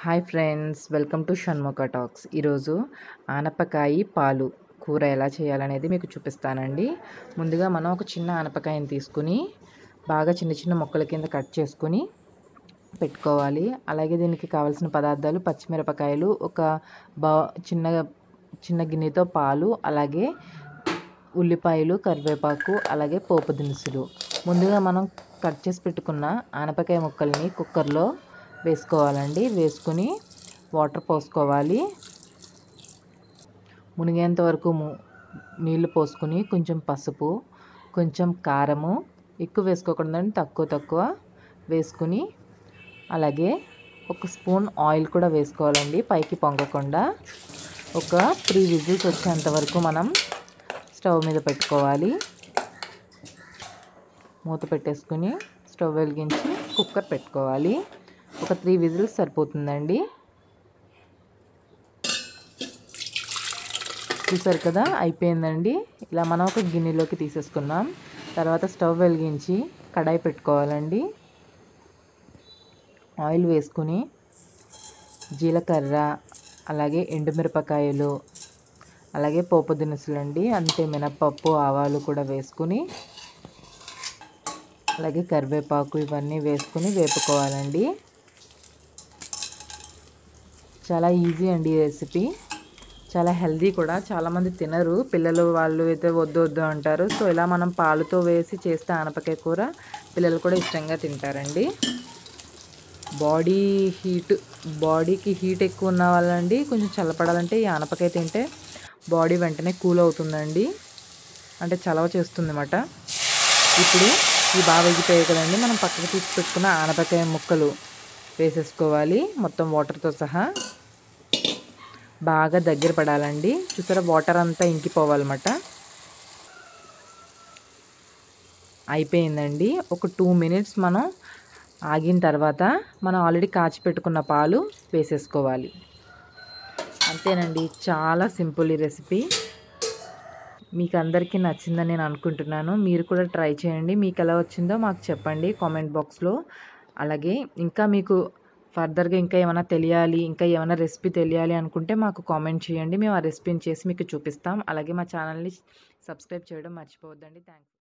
hi friends welcome to Shanmukha talks ఈరోజు ఆనపకాయ పాలు కూర ఎలా చేయాలనేది మీకు చూపిస్తానండి ముందుగా మనం ఒక చిన్న ఆనపకాయని తీసుకుని బాగా చిన్న చిన్న ముక్కల కింద కట్ చేసుకుని పెట్టుకోవాలి అలాగే దీనికి కావాల్సిన పదార్థాలు పచ్చిమిరపకాయలు ఒక బా చిన్న చిన్న గిన్నెతో పాలు అలాగే ఉల్లిపాయలు కరివేపాకు అలాగే పోపు దినుసులు ముందుగా మనం కట్ చేసి పెట్టుకున్న ఆనపకాయ ముక్కల్ని కుక్కర్లో వేసుకోవాలండి వేసుకుని వాటర్ పోసుకోవాలి మునిగేంత వరకు ము- నీళ్లు పోసుకుని కొంచెం పసుపు కొంచెం కారము ఎక్కువ వేసుకోకూడదండి తక్కువ తక్కువ వేసుకుని అలాగే ఒక స్పూన్ ఆయిల్ కూడా వేసుకోవాలండి పైకి పొంగకుండా ఒక త్రీ విజిల్స్ వచ్చేంత వరకు మనం స్టవ్ మీద పెట్టుకోవాలి మూత పెట్టేసుకుని స్టవ్ వెలిగించి కుక్కర్ పెట్టుకోవాలి ఒక త్రీ విజిల్స్ సరిపోతుందండి చూసారు కదా అయిపోయిందండి ఇలా మనం ఒక గిన్నెలోకి తీసేసుకున్నాం తర్వాత స్టవ్ వెలిగించి కడాయి పెట్టుకోవాలండి ఆయిల్ వేసుకుని జీలకర్ర అలాగే ఎండుమిరపకాయలు అలాగే పోపు దినుసులు అండి అంతే మినప్పప్పు ఆవాలు కూడా వేసుకుని అలాగే కరివేపాకు ఇవన్నీ వేసుకుని వేపుకోవాలండి చాలా ఈజీ అండి ఈ రెసిపీ చాలా హెల్దీ కూడా చాలామంది తినరు పిల్లలు వాళ్ళు అయితే వద్దు వద్దు అంటారు సో ఇలా మనం పాలుతో వేసి చేస్తే ఆనపకాయ కూర పిల్లలు కూడా ఇష్టంగా తింటారండి బాడీ హీట్ బాడీకి హీట్ ఎక్కువ ఉన్న వాళ్ళండి కొంచెం చల్లపడాలంటే ఈ ఆనపకాయ తింటే బాడీ వెంటనే కూల్ అవుతుందండి అంటే చలవ చేస్తుంది అన్నమాట ఇప్పుడు ఇవి బాగా వేగిపోయాయి కదండి మనం పక్కకు తీసి పెట్టుకున్న ఆనపకాయ ముక్కలు వేసేసుకోవాలి మొత్తం వాటర్తో సహా బాగా దగ్గర పడాలండి చూసారా వాటర్ అంతా ఇంకిపోవాలన్నమాట అయిపోయిందండి ఒక టూ మినిట్స్ మనం ఆగిన తర్వాత మనం ఆల్రెడీ కాచి పెట్టుకున్న పాలు వేసేసుకోవాలి అంతేనండి చాలా సింపుల్ ఈ రెసిపీ మీకు అందరికీ నచ్చిందని నేను అనుకుంటున్నాను మీరు కూడా ట్రై చేయండి మీకు ఎలా వచ్చిందో మాకు చెప్పండి కామెంట్ బాక్స్లో అలాగే ఇంకా మీకు ఫర్దర్గా ఇంకా ఏమైనా తెలియాలి ఇంకా ఏమైనా రెసిపీ తెలియాలి అనుకుంటే మాకు కామెంట్ చేయండి మేము ఆ రెసిపీని చేసి మీకు చూపిస్తాం అలాగే మా ఛానల్ని సబ్స్క్రైబ్ చేయడం మర్చిపోవద్దండి థ్యాంక్స్